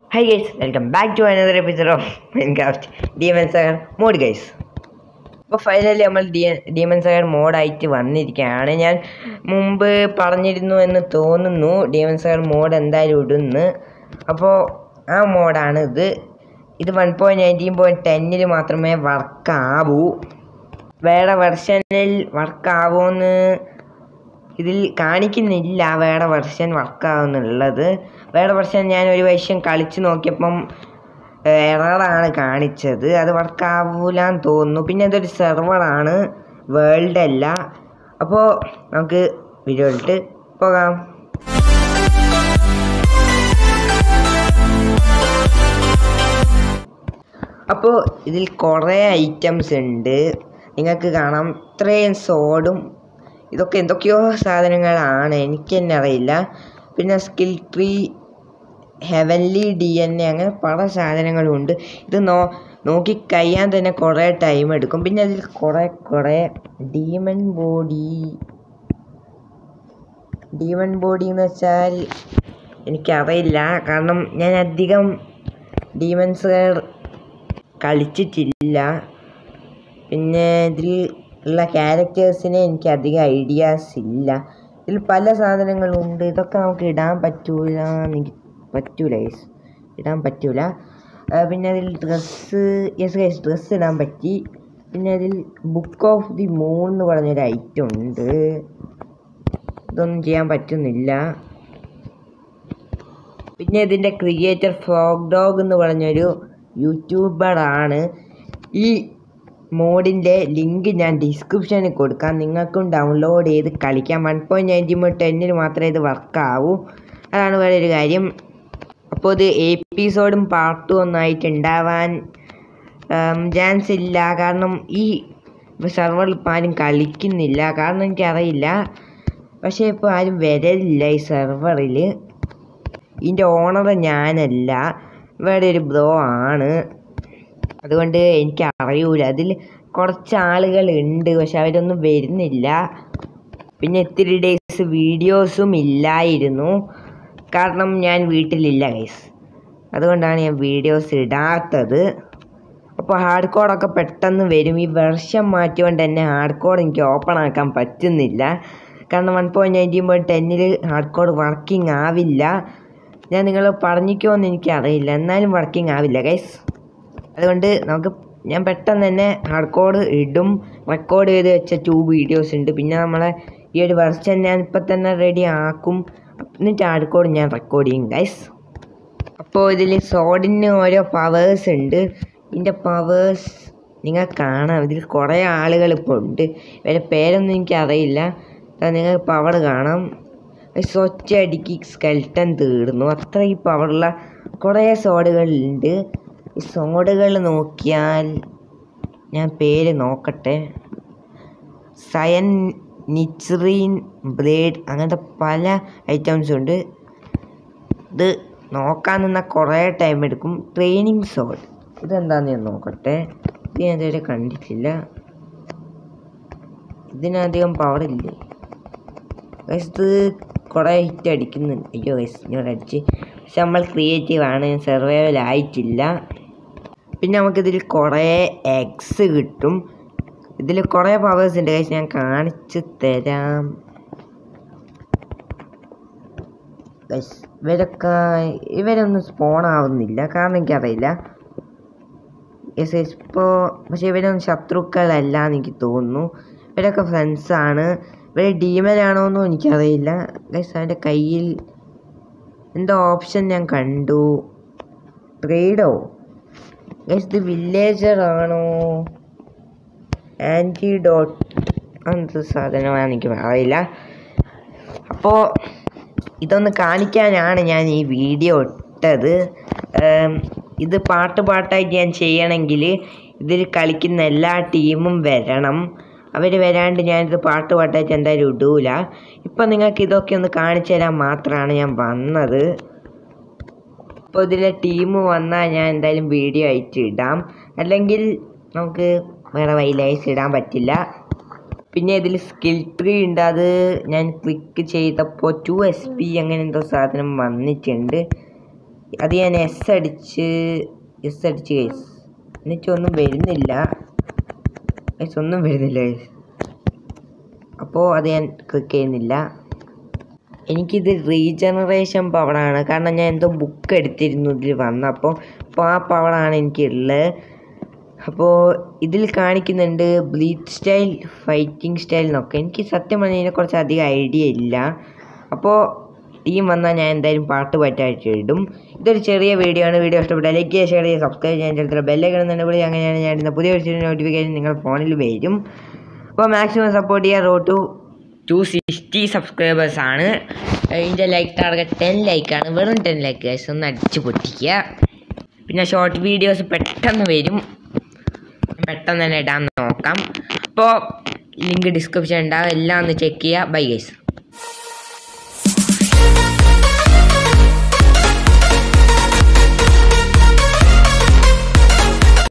high guys welcome back to another episode of Minecraft demon slayer mod guys അപ്പോൾ finally നമ്മൾ the demon slayer മോഡായിട്ട് വന്നിരിക്കുകയാണ് ഞാൻ മുമ്പ് പറഞ്ഞിരുന്നു എന്ന് തോന്നുന്നു ഡീമൻ സഗർ മോഡ് എന്തായാലും ഇടുന്ന് അപ്പോൾ ആ മോഡാണ് ഇത് ഇത് വൺ പോയിൻറ്റ് നയൻറ്റീൻ പോയിൻറ്റ് ടെന്നിൽ മാത്രമേ വർക്കാവൂ വേറെ വെർഷനിൽ വർക്കാവുമെന്ന് ഇതിൽ കാണിക്കുന്നില്ല വേറെ വെർഷൻ വർക്കാവുന്നുള്ളത് വേറെ വെർഷൻ ഞാൻ ഒരു വർഷം കളിച്ച് നോക്കിയപ്പം എററാണ് കാണിച്ചത് അത് വർക്കാവൂലെന്ന് തോന്നുന്നു പിന്നെ ഇതൊരു സെർവറാണ് വേൾഡ് അല്ല അപ്പോൾ നമുക്ക് വീഡിയോയിലിട്ട് പോകാം അപ്പോൾ ഇതിൽ കുറേ ഐറ്റംസ് ഉണ്ട് നിങ്ങൾക്ക് കാണാം ഇത്രയും സോഡും ഇതൊക്കെ എന്തൊക്കെയോ സാധനങ്ങളാണ് എനിക്ക് തന്നെ അറിയില്ല പിന്നെ skill tree heavenly D N A അങ്ങനെ പല സാധനങ്ങളും ഉണ്ട് ഇത് നോ നോക്കി കഴിയാൻ തന്നെ കുറേ ടൈം എടുക്കും പിന്നെ അതിൽ കുറേ കുറേ ഡീമൺ ബോഡി ഡീമൺ ബോഡി എന്ന് വെച്ചാൽ എനിക്കറിയില്ല കാരണം ഞാൻ അധികം ഡീമൺസ് കളിച്ചിട്ടില്ല പിന്നെ ഇതിൽ ഉള്ള ക്യാരക്ടേഴ്സിനെ എനിക്ക് അധികം ഐഡിയാസ് ഇല്ല ഇതിൽ പല സാധനങ്ങളുണ്ട് ഇതൊക്കെ നമുക്ക് ഇടാൻ പറ്റൂല എനിക്ക് പറ്റൂല ഗൈസ് ഇടാൻ പറ്റൂല ആ, പിന്നെ അതിൽ ഡ്രസ്സ് യെസ് ഗൈസ് ഡ്രസ്സ് ഇടാൻ പറ്റി പിന്നെ അതിൽ ബുക്ക് ഓഫ് ദി മൂൺ എന്ന് പറഞ്ഞൊരു ഐറ്റം ഉണ്ട് ഇതൊന്നും ചെയ്യാൻ പറ്റുന്നില്ല പിന്നെ ഇതിൻ്റെ ക്രിയേറ്റർ ഫ്രോഗ് ഡോഗ് എന്ന് പറഞ്ഞൊരു യൂട്യൂബറാണ് ഈ മോഡിൻ്റെ ലിങ്ക് ഞാൻ ഡിസ്ക്രിപ്ഷനിൽ കൊടുക്കാം നിങ്ങൾക്കും ഡൗൺലോഡ് ചെയ്ത് കളിക്കാം വൺ പോയിൻറ്റ് നയൻറ്റി ടെന്നിൽ മാത്രമേ ഇത് വർക്കാവൂ അതാണ് വേറെ ഒരു കാര്യം അപ്പോൾ ഇത് എപ്പിസോഡും പാർട്ടും ഒന്നായിട്ട് ഉണ്ടാവാൻ ചാൻസ് ഇല്ല കാരണം ഈ സെർവറിൽ ഇപ്പോൾ ആരും കളിക്കുന്നില്ല കാരണം എനിക്കറിയില്ല പക്ഷേ ഇപ്പോൾ ആരും വരലില്ല ഈ സെർവറിൽ ഇതിൻ്റെ ഓണർ ഞാനല്ല വേറെ ഒരു ബ്രോ ആണ് അതുകൊണ്ട് എനിക്ക് അറിയൂല അതിൽ കുറച്ച് ആളുകൾ ഉണ്ട് പക്ഷെ അവരൊന്നും വരുന്നില്ല പിന്നെ ഇത്തിരി ഡേയ്സ് വീഡിയോസും ഇല്ലായിരുന്നു കാരണം ഞാൻ വീട്ടിലില്ല ഗൈസ് അതുകൊണ്ടാണ് ഞാൻ വീഡിയോസ് ഇടാത്തത് അപ്പോൾ ഹാർഡ് കോഡൊക്കെ പെട്ടെന്ന് വരും ഈ വെർഷൻ മാറ്റിക്കൊണ്ട് തന്നെ ഹാർഡ് കോഡ് എനിക്ക് ഓപ്പൺ ആക്കാൻ പറ്റുന്നില്ല കാരണം വൺ പോയിൻറ്റ് നയൻറ്റീൻ പോയിൻറ്റ് ടെന്നിൽ ഹാർഡ് കോഡ് വർക്കിംഗ് ആവില്ല ഞാൻ നിങ്ങൾ പറഞ്ഞിക്കോ എന്ന് എനിക്കറിയില്ല എന്നാലും വർക്കിംഗ് ആവില്ല ഗൈസ് അതുകൊണ്ട് നമുക്ക് ഞാൻ പെട്ടെന്ന് തന്നെ ഹാർഡ് കോഡ് ഇടും റെക്കോർഡ് ചെയ്ത് വെച്ച ടു വീഡിയോസ് ഉണ്ട് പിന്നെ നമ്മളെ ഈ ഒരു വെർഷൻ ഞാൻ ഇപ്പം തന്നെ റെഡി ആക്കും എന്നിട്ട് ഹാർഡ് കോഡ് ഞാൻ റെക്കോർഡ് ചെയ്യും ഗൈസ് അപ്പോൾ ഇതിൽ സോഡിന് ഓരോ പവേഴ്സ് ഉണ്ട് ഇതിൻ്റെ പവേഴ്സ് നിങ്ങൾ കാണാം ഇതിൽ കുറേ ആളുകൾ ഇപ്പോൾ ഉണ്ട് ഇവരുടെ പേരൊന്നും എനിക്കറിയില്ല നിങ്ങൾ പവർ കാണാം ഒറ്റയടിക്ക് സ്കെൽട്ടൻ തീർന്നു അത്രയും പവറുള്ള കുറേ സോഡുകളുണ്ട് ഈ സോഡുകൾ നോക്കിയാൽ ഞാൻ പേര് നോക്കട്ടെ സയൻ നിച്രീൻ ബ്ലേഡ് അങ്ങനത്തെ പല ഐറ്റംസും ഉണ്ട് ഇത് നോക്കാൻ നിന്നാൽ കുറേ ടൈം എടുക്കും ട്രെയിനിങ് സോഡ് ഇതെന്താന്ന് ഞാൻ നോക്കട്ടെ ഇത് ഞാൻ ഇതുവരെ കണ്ടിട്ടില്ല ഇതിനധികം പവർ ഇല്ലേ ഗൈസ് ഇത് കുറേ ഹിറ്റ് അടിക്കുന്നുണ്ട് അയ്യോ ഗൈസ് ഞാൻ അടിച്ച് പക്ഷെ നമ്മൾ ക്രിയേറ്റീവ് ആണ് സർവൈവൽ ആയിട്ടില്ല പിന്നെ നമുക്കിതിൽ കുറേ എഗ്സ് കിട്ടും ഇതിൽ കുറേ പവേഴ്സ് ഉണ്ട് ഗൈസ് ഞാൻ കാണിച്ചു തരാം ഗൈസ് ഇവരൊക്കെ ഇവരൊന്നും സ്പോൺ ആവുന്നില്ല കാരണം എനിക്കറിയില്ല യെസ് യെസ് ഇപ്പോൾ പക്ഷെ ഇവരൊന്നും ശത്രുക്കളല്ല എന്ന് എനിക്ക് തോന്നുന്നു ഇവരൊക്കെ ഫ്രണ്ട്സാണ് ഇവർ ഡീമനാണോ എന്നും എനിക്കറിയില്ല ഗൈസ് അവൻ്റെ കയ്യിൽ എന്തോ ഓപ്ഷൻ ഞാൻ കണ്ടു ട്രേഡോ ഗൈസ് ഇത് വില്ലേജർ ആണോ ആൻറ്റിഡോട്ട് അങ്ങനത്തെ സാധനമാണ് എനിക്ക് അറിയില്ല അപ്പോൾ ഇതൊന്ന് കാണിക്കാനാണ് ഞാൻ ഈ വീഡിയോ ഇട്ടത് ഏം, ഇത് പാട്ട് പാട്ടായിട്ട് ഞാൻ ചെയ്യണമെങ്കിൽ ഇതിൽ കളിക്കുന്ന എല്ലാ ടീമും വരണം അവർ വരാണ്ട് ഞാനിത് പാട്ട് പാട്ടായിട്ട് എന്തായാലും ഇടൂല ഇപ്പം നിങ്ങൾക്ക് ഇതൊക്കെ ഒന്ന് കാണിച്ചു തരാൻ മാത്രമാണ് ഞാൻ വന്നത് അപ്പോൾ ഇതിലെ ടീം വന്നാൽ ഞാൻ എന്തായാലും വീഡിയോ ആയിട്ട് ഇടാം അല്ലെങ്കിൽ നമുക്ക് വേറെ വൈലൈസ് ഇടാൻ പറ്റില്ല പിന്നെ ഇതിൽ സ്കിൽ ട്രീ ഉണ്ട് അത് ഞാൻ ക്ലിക്ക് ചെയ്തപ്പോൾ ടു എസ് പി അങ്ങനെ എന്തോ സാധനം വന്നിട്ടുണ്ട് അത് ഞാൻ എസ് അടിച്ച് എസ് അടിച്ച് ഗൈസ് എന്നിട്ടൊന്നും വരുന്നില്ല ഗൈസ് ഒന്നും വരുന്നില്ല ഗൈസ് അപ്പോൾ അത് ഞാൻ ക്ലിക്ക് ചെയ്യുന്നില്ല എനിക്കിത് റീജനറേഷൻ പവറാണ് കാരണം ഞാൻ എന്തോ ബുക്ക് എടുത്തിരുന്നു ഇതിൽ വന്നപ്പോൾ അപ്പോൾ ആ പവറാണ് എനിക്കുള്ളത് അപ്പോൾ ഇതിൽ കാണിക്കുന്നുണ്ട് ബ്ലീച്ച് സ്റ്റൈൽ ഫൈറ്റിംഗ് സ്റ്റൈൽ എന്നൊക്കെ എനിക്ക് സത്യം പറഞ്ഞാൽ ഇതിനെക്കുറിച്ച് അധികം ഐഡിയ ഇല്ല അപ്പോൾ ടീം വന്നാൽ ഞാൻ എന്തായാലും പാട്ട് പറ്റായിട്ട് ഇടും ഇതൊരു ചെറിയ വീഡിയോ ആണ് വീഡിയോ ഇഷ്ടപ്പെട്ടാൽ ലൈക്ക് ചെയ്യുക ഷെയർ ചെയ്യുക സബ്സ്ക്രൈബ് ചെയ്യാൻ ചിലത്തിൽ ബെല്ലേക്ക് ഇടുന്നുണ്ടെങ്കിൽ അങ്ങനെയാണ് ഞാൻ ഇടുന്ന പുതിയ ഒരു നോട്ടിഫിക്കേഷൻ നിങ്ങൾ ഫോണിൽ വരും അപ്പോൾ മാക്സിമം സപ്പോർട്ട് ചെയ്യുക റോ ടു ടു സിക്സ്റ്റി സബ്സ്ക്രൈബേഴ്സ് ആണ് ഇതിൻ്റെ ലൈക്ക് ടാർഗറ്റ് ടെൻ ലൈക്കാണ് വെറും ടെൻ ലൈക്ക് ഗൈസ് ഒന്ന് അടിച്ച് പൊട്ടിക്കുക പിന്നെ ഷോർട്ട് വീഡിയോസ് പെട്ടെന്ന് വരും പെട്ടെന്ന് തന്നെ ഇടാൻ നോക്കാം അപ്പോൾ ലിങ്ക് ഡിസ്ക്രിപ്ഷൻ ഉണ്ടാവും എല്ലാം ഒന്ന് ചെക്ക് ചെയ്യുക ബൈ ഗൈസ്